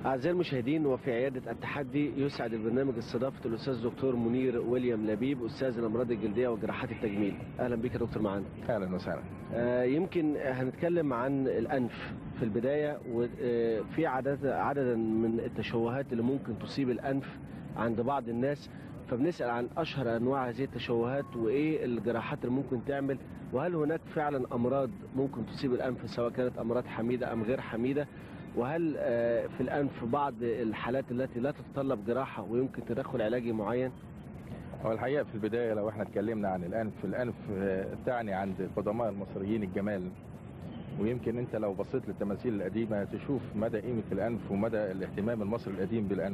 أعزائي المشاهدين وفي عيادة التحدي يسعد البرنامج استضافة الأستاذ دكتور منير ويليام لبيب أستاذ الأمراض الجلدية وجراحات التجميل أهلا بك يا دكتور معانا اهلا وسهلا آه، يمكن هنتكلم عن الأنف في البداية وفي عدد عددا من التشوهات اللي ممكن تصيب الأنف عند بعض الناس فبنسأل عن أشهر أنواع هذه التشوهات وإيه الجراحات اللي ممكن تعمل وهل هناك فعلا أمراض ممكن تصيب الأنف سواء كانت أمراض حميدة أم غير حميدة وهل آه، في الأنف بعض الحالات التي لا تتطلب جراحة ويمكن تدخل علاجي معين هو الحقيقه في البدايه لو احنا اتكلمنا عن الانف الانف آه، تعني عند قدماء المصريين الجمال ويمكن انت لو بصيت للتماثيل القديمه تشوف مدى قيمه الانف ومدى الاهتمام المصري القديم بالانف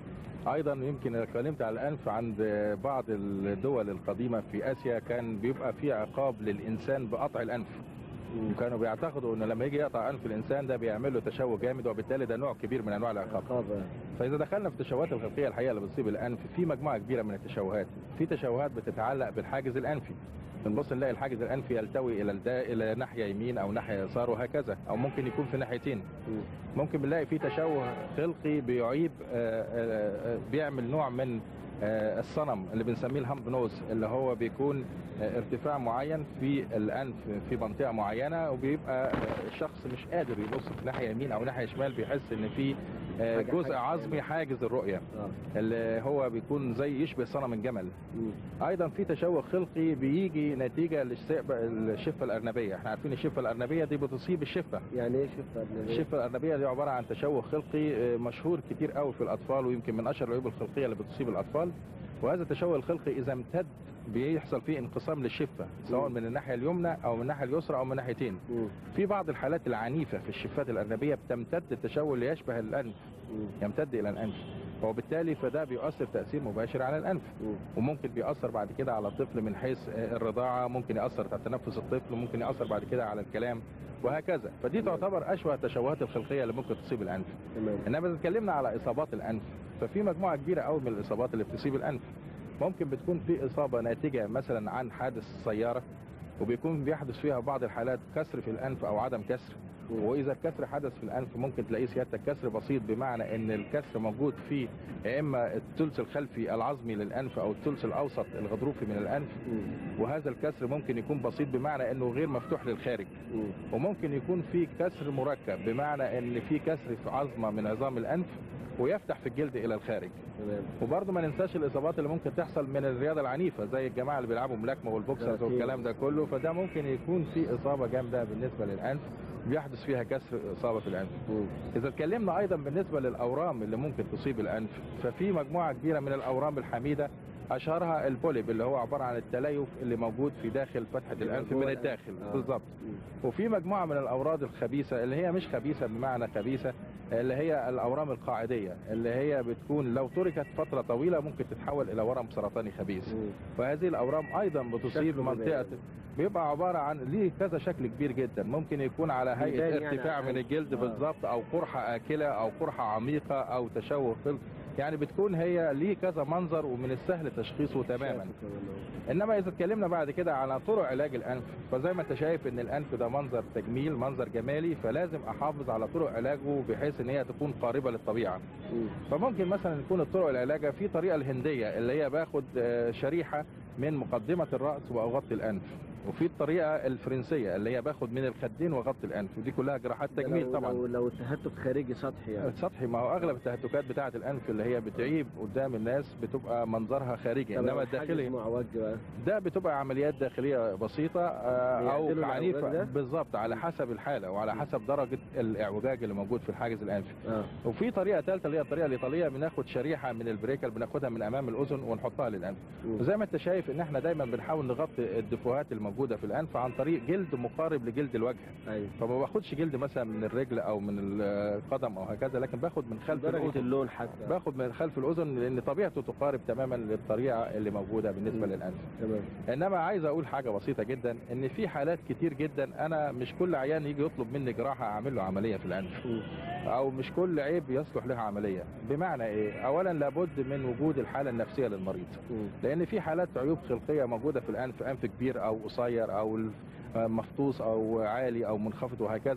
ايضا يمكن لو اتكلمت على الانف عند بعض الدول القديمه في اسيا كان بيبقى في عقاب للانسان بقطع الانف وكانوا بيعتقدوا ان لما يجي يقطع انف الانسان ده بيعمل له تشوه جامد وبالتالي ده نوع كبير من انواع العقاب عقابة فاذا دخلنا في التشوهات الخلقيه الحقيقه اللي بتصيب الانف في مجموعه كبيره من التشوهات في تشوهات بتتعلق بالحاجز الانفي بنبص نلاقي الحاجز الانفي يلتوي الى الدا الى ناحيه يمين او ناحيه يسار وهكذا او ممكن يكون في ناحيتين ممكن بنلاقي في تشوه خلقي بيعيب آه، آه، آه، بيعمل نوع من آه، الصنم اللي بنسميه الهامب نوز اللي هو بيكون آه، ارتفاع معين في الانف في منطقه معينه وبيبقى آه، الشخص مش قادر يبص في ناحيه يمين او ناحيه شمال بيحس ان في آه، حاجة- جزء حاجة عظمي حاجز الرؤيه آه. اللي هو بيكون زي يشبه صنم الجمل مم. ايضا في تشوه خلقي بيجي نتيجه للشفه الشفه الارنبيه احنا عارفين الشفه الارنبيه دي بتصيب الشفه يعني ايه شفت قبل الشفه الارنبيه دي عباره عن تشوه خلقي آه، مشهور كتير قوي في الاطفال ويمكن من اشهر العيوب الخلقيه اللي بتصيب الاطفال وهذا التشوه الخلقي اذا امتد بيحصل فيه انقسام للشفه سواء مم. من الناحيه اليمنى او من الناحيه اليسرى او من ناحيتين مم. في بعض الحالات العنيفه في الشفات الارنبيه بتمتد التشوه اللي يشبه الانف مم. يمتد الى الانف وبالتالي فده بيؤثر تاثير مباشر على الانف مم. وممكن بيأثر بعد كده على الطفل من حيث آه، الرضاعة ممكن يأثر على تنفس الطفل ممكن يأثر بعد كده على الكلام وهكذا فدي تعتبر أشبه التشوهات الخلقية اللي ممكن تصيب الأنف تمام إنما إذا اتكلمنا على إصابات الأنف ففي مجموعة كبيرة قوي من الإصابات اللي بتصيب الأنف ممكن بتكون في إصابة ناتجة مثلا عن حادث سيارة وبيكون بيحدث فيها بعض الحالات كسر في الأنف أو عدم كسر مم. واذا الكسر حدث في الانف ممكن تلاقيه سيادتك كسر بسيط بمعنى ان الكسر موجود في يا اما الثلث الخلفي العظمي للانف او الثلث الاوسط الغضروفي من الانف مم. وهذا الكسر ممكن يكون بسيط بمعنى انه غير مفتوح للخارج مم. وممكن يكون في كسر مركب بمعنى ان في كسر في عظمه من عظام الانف ويفتح في الجلد الى الخارج تمام وبرضه ما ننساش الاصابات اللي ممكن تحصل من الرياضه العنيفه زي الجماعه اللي بيلعبوا ملاكمه والبوكسرز كاراتيه. والكلام ده كله فده ممكن يكون في اصابه جامده بالنسبه للانف بيحدث فيها كسر اصابه في الانف مم. اذا اتكلمنا ايضا بالنسبه للاورام اللي ممكن تصيب الانف ففي مجموعه كبيره من الاورام الحميده اشهرها البوليب اللي هو عباره عن التليف اللي موجود في داخل فتحه الانف جوه من الأنف. الداخل آه. بالظبط مم. وفي مجموعه من الامراض الخبيثه اللي هي مش خبيثه بمعنى خبيثه اللي هي الاورام القاعديه اللي هي بتكون لو تركت فتره طويله ممكن تتحول الى ورم سرطاني خبيث مم. وهذه الاورام ايضا بتصيب شكله منطقه بيبقى- بيبقى عباره عن ليه كذا شكل كبير جدا ممكن يكون على هيئه بيبان يعني ارتفاع على من الجلد آه. بالظبط او قرحه اكله او قرحه عميقه او تشوه خلق يعني بتكون هي ليه كذا منظر ومن السهل تشخيصه تماما شايفه كمان أهو. انما اذا اتكلمنا بعد كده على طرق علاج الانف فزي ما انت شايف ان الانف ده منظر تجميل منظر جمالي فلازم احافظ على طرق علاجه بحيث ان هي تكون قريبه للطبيعه مم. فممكن مثلا يكون الطرق العلاجه في طريقه الهنديه اللي هي باخد آه، شريحه من مقدمه الراس واغطي الانف وفي الطريقه الفرنسيه اللي هي باخد من الخدين واغطي الانف ودي كلها جراحات ده تجميل لو- طبعا لو لو التهتك خارجي سطحي يعني سطحي ما هو اغلب التهتكات بتاعه الانف اللي هي بتعيب قدام الناس بتبقى منظرها خارجي طب لو انما الحاجز الداخلي معوج بقى ده بتبقى عمليات داخليه بسيطه آه، او بيعدلوا الإعوجاج عنيفه ده؟ بالظبط على حسب الحاله وعلى حسب درجه الاعوجاج اللي موجود في الحاجز الانفي اه وفي طريقه ثالثه اللي هي الطريقه الايطاليه بناخد شريحه من البريكل بناخدها من امام الاذن ونحطها للانف مم. وزي ما انت شايف ان احنا دايما بنحاول نغطي الدفوهات الموجوده في الانف عن طريق جلد مقارب لجلد الوجه ايوه فما باخدش جلد مثلا من الرجل او من القدم او هكذا لكن باخد من خلف درجه الاذن اللون حتى باخد من خلف الاذن لان طبيعته تقارب تماما للطريقه اللي موجوده بالنسبه مم. للانف تمام انما عايز اقول حاجه بسيطه جدا ان في حالات كتير جدا انا مش كل عيان يجي يطلب مني جراحه اعمل له عمليه في الانف مم. او مش كل عيب يصلح له عمليه بمعنى ايه اولا لابد من وجود الحاله النفسيه للمريض مم. لان في حالات عيوب خلقيه موجوده في الانف انف كبير او قصير او مفطوس او عالي او منخفض وهكذا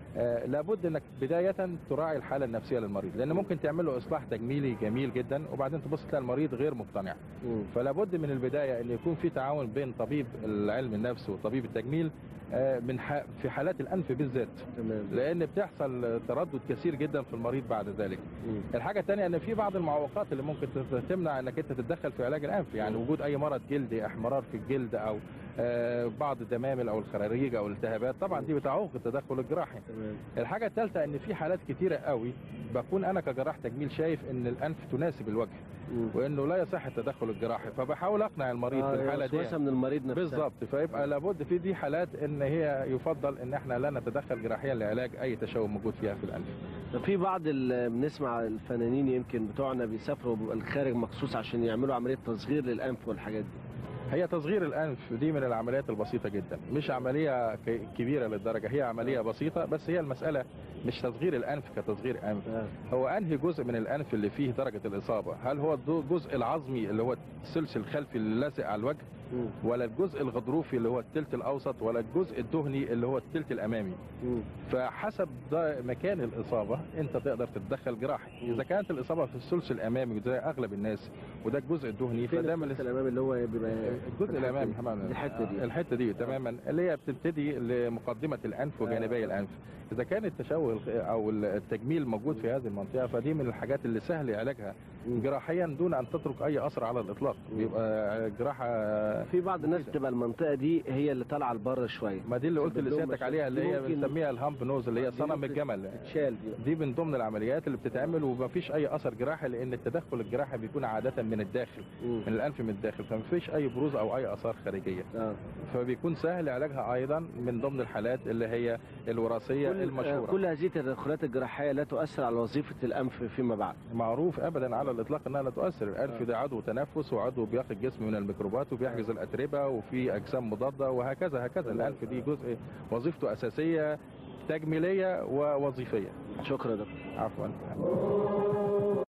آه، لابد انك بدايه تراعي الحاله النفسيه للمريض لان ممكن تعمل له اصلاح تجميلي جميل جدا وبعدين تبص تلاقي المريض غير مقتنع مم. فلا بد من البدايه ان يكون في تعاون بين طبيب العلم النفس وطبيب التجميل آه، من ح- في حالات الانف بالذات تمام لان بتحصل تردد كثير جدا في المريض بعد ذلك مم. الحاجه الثانيه ان في بعض المعوقات اللي ممكن تت- تمنع انك انت تتدخل في علاج الانف يعني مم. وجود اي مرض جلدي احمرار في الجلد او آه، بعض الدمامل او الخراريج او الالتهابات طبعا دي بتعوق التدخل الجراحي تمام الحاجه الثالثه ان في حالات كتيره قوي بكون انا كجراح تجميل شايف ان الانف تناسب الوجه مم. وانه لا يصح التدخل الجراحي فبحاول اقنع المريض آه، في الحاله دي وسوسة من المريض نفسه بالظبط فيبقى لابد في دي حالات ان هي يفضل ان احنا لا نتدخل جراحيا لعلاج اي تشوه موجود فيها في الانف في بعض ال- بنسمع الفنانين يمكن بتوعنا بيسافروا الخارج مخصوص عشان يعملوا عمليه تصغير للانف والحاجات دي هي تصغير الانف دي من العمليات البسيطه جدا مش عمليه ك- كبيره للدرجه هي عمليه بسيطه بس هي المساله مش تصغير الانف كتصغير انف آه. هو انهي جزء من الانف اللي فيه درجه الاصابه هل هو الدو- الجزء العظمي اللي هو الثلث الخلفي اللي لازق على الوجه مم. ولا الجزء الغضروفي اللي هو الثلث الاوسط ولا الجزء الدهني اللي هو الثلث الامامي مم. فحسب ده مكان الاصابه انت تقدر تتدخل جراحي مم. اذا كانت الاصابه في الثلث الامامي زي اغلب الناس وده الجزء الدهني فين فده من الثلث الامامي اللي هو بيبقى الجزء الامامي حمام الحته دي الحته دي تماما اللي هي بتبتدي لمقدمه الانف وجانبي آه. الانف اذا كان التشوه الخ- او التجميل موجود في هذه المنطقه فدي من الحاجات اللي سهل علاجها مم. جراحيا دون ان تترك اي اثر على الاطلاق مم. بيبقى جراحه في بعض الناس بتبقى المنطقه دي هي اللي طالعه لبره شويه ما دي اللي قلت بدون لسيادتك مشاكل. عليها اللي هي ممكن- بنسميها الهامب نوز اللي هي دي صنم ممكن الجمل تتشال دي دي من ضمن العمليات اللي بتتعمل ومفيش اي اثر جراحي لان التدخل الجراحي بيكون عاده من الداخل مم. من الانف من الداخل فمفيش اي بروز او اي اثار خارجيه آه. فبيكون سهل علاجها ايضا من ضمن الحالات اللي هي الوراثيه كل, المشهوره كل هذه التدخلات الجراحيه لا تؤثر على وظيفه الانف فيما بعد معروف ابدا على الاطلاق انها لا تؤثر الانف آه. ده عضو تنفس وعضو بيقي الجسم من الميكروبات وبيحجز الاتربه وفي اجسام مضاده وهكذا هكذا الانف دي جزء وظيفته اساسيه تجميليه ووظيفيه شكرا يا دكتور عفوا